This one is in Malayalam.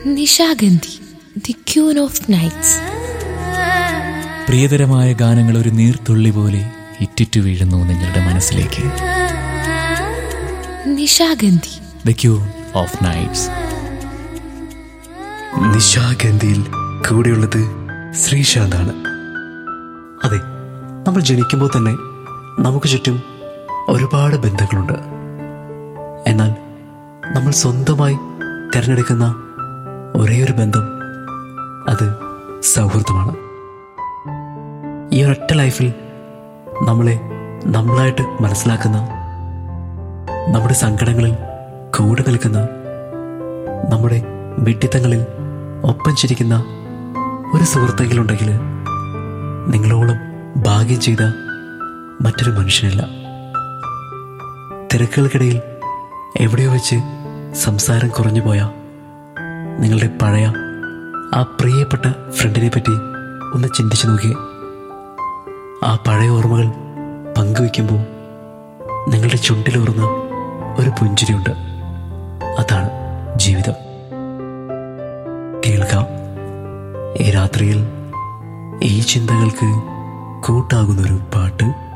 Nishagandhi the queen of nights പ്രിയതരമായ ഗാനങ്ങൾ ഒരു നീർത്തുള്ളി പോലെ ഇറ്റിറ്റു വീഴുന്നു നിങ്ങളുടെ മനസ്സിലേക്ക് Nishagandhi the queen of nights നിശാഗന്ധിയിൽ കൂടെയുള്ളത് ശ്രീശാന്താണ് അതെ നമ്മൾ ജനിക്കുമ്പോൾ തന്നെ നമുക്ക് ചുറ്റും ഒരുപാട് ബന്ധങ്ങളുണ്ട് എന്നാൽ നമ്മൾ സ്വന്തമായി തിരഞ്ഞെടുക്കുന്ന ഒരേ ഒരു ബന്ധം അത് സൗഹൃദമാണ് ഈ ഒരൊറ്റ ലൈഫിൽ നമ്മളെ നമ്മളായിട്ട് മനസ്സിലാക്കുന്ന നമ്മുടെ സങ്കടങ്ങളിൽ കൂടെ നിൽക്കുന്ന നമ്മുടെ വിഡ്ഢിത്തങ്ങളിൽ ഒപ്പം ചിരിക്കുന്ന ഒരു സുഹൃത്തെങ്കിലുണ്ടെങ്കിൽ നിങ്ങളോളം ഭാഗ്യം ചെയ്ത മറ്റൊരു മനുഷ്യനില്ല തിരക്കുകൾക്കിടയിൽ എവിടെയോ വെച്ച് സംസാരം കുറഞ്ഞു പോയ നിങ്ങളുടെ പഴയ ആ പ്രിയപ്പെട്ട ഫ്രണ്ടിനെ പറ്റി ഒന്ന് ചിന്തിച്ചു നോക്കിയേ ആ പഴയ ഓർമ്മകൾ പങ്കുവെക്കുമ്പോൾ നിങ്ങളുടെ ചുണ്ടിലൂറുന്ന ഒരു പുഞ്ചിരിയുണ്ട് അതാണ് ജീവിതം കേൾക്കാം ഈ രാത്രിയിൽ ഈ ചിന്തകൾക്ക് കൂട്ടാകുന്നൊരു പാട്ട്